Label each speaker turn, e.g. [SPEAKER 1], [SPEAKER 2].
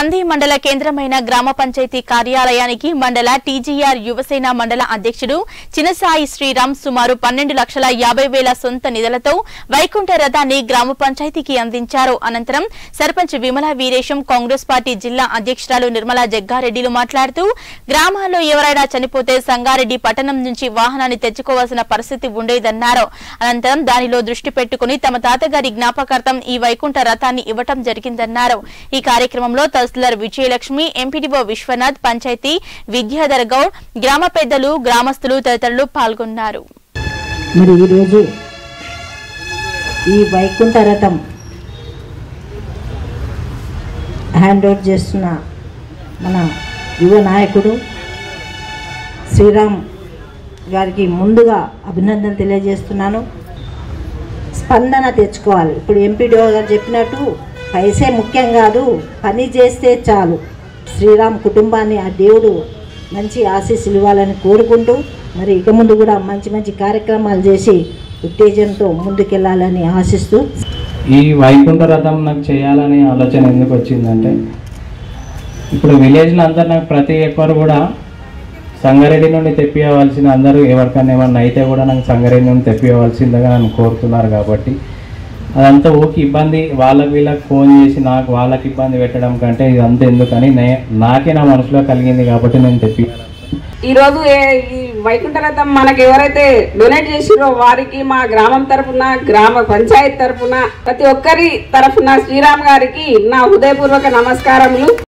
[SPEAKER 1] కంది మండల కేంద్రమైన గ్రామ పంచాయతీ కార్యాలయానికి మండల టీజీఆర్ యువసేన మండల అధ్యక్షుడు చినసాయి శ్రీరామ్ సుమారు పన్నెండు లక్షల యాభై వేల సొంత నిధులతో వైకుంఠ రథాన్ని గ్రామ పంచాయతీకి అందించారు అనంతరం సర్పంచ్ విమల వీరేశం కాంగ్రెస్ పార్టీ జిల్లా అధ్యక్షురాలు నిర్మలా జగ్గారెడ్డిలు మాట్లాడుతూ గ్రామాల్లో ఎవరైనా చనిపోతే సంగారెడ్డి పట్టణం నుంచి వాహనాన్ని తెచ్చుకోవాల్సిన పరిస్థితి ఉండేదన్నారు అనంతరం దానిలో దృష్టి పెట్టుకుని తమ తాతగారి జ్ఞాపకార్థం ఈ వైకుంఠ రథాన్ని ఇవ్వటం జరిగిందన్నారు ఈ కార్యక్రమంలో తహసీల్దార్ విజయలక్ష్మి ఎంపీడీఓ విశ్వనాథ్ పంచాయతీ విద్యాధర్ గౌడ్ గ్రామ పెద్దలు గ్రామస్తులు తదితరులు పాల్గొన్నారు
[SPEAKER 2] మరి ఈరోజు ఈ వైకుంఠ రథం హ్యాండ్ ఓవర్ చేస్తున్న మన యువ నాయకుడు శ్రీరామ్ గారికి ముందుగా అభినందన తెలియజేస్తున్నాను స్పందన తెచ్చుకోవాలి ఇప్పుడు ఎంపీడీఓ గారు చెప్పినట్టు పైసే ముఖ్యం కాదు పని చేస్తే చాలు శ్రీరామ్ కుటుంబాన్ని ఆ దేవుడు మంచి ఆశీస్సులు ఇవ్వాలని కోరుకుంటూ మరి ఇక ముందు కూడా మంచి మంచి కార్యక్రమాలు చేసి ఉత్తేజంతో ముందుకెళ్ళాలని ఆశిస్తూ
[SPEAKER 3] ఈ వైకుంఠ రథం నాకు చేయాలనే ఆలోచన ఎందుకు వచ్చిందంటే ఇప్పుడు విలేజ్లో అందరు నాకు ప్రతి ఒక్కరు కూడా సంగారెడ్డి నుండి తెప్పియవలసిన అందరూ ఎవరికైనా ఏమన్నా అయితే కూడా నాకు సంగారెడ్డి నుండి తెప్పియవలసిందిగా నన్ను కోరుతున్నారు కాబట్టి అదంతా ఊకి ఇబ్బంది వాళ్ళకి వీళ్ళకి ఫోన్ చేసి నాకు వాళ్ళకి ఇబ్బంది పెట్టడం కంటే ఇదంతా ఎందుకని నే నాకే నా మనసులో కలిగింది కాబట్టి నేను తెప్పి
[SPEAKER 4] ఈ రోజు ఏ- ఈ వైకుంఠరథం మనకి ఎవరైతే డొనేట్ చేసిరో వారికి మా గ్రామం తరపున గ్రామ పంచాయత్ తరపున ప్రతి ఒక్కరి తరపున శ్రీరామ్ గారికి నా హృదయపూర్వక నమస్కారములు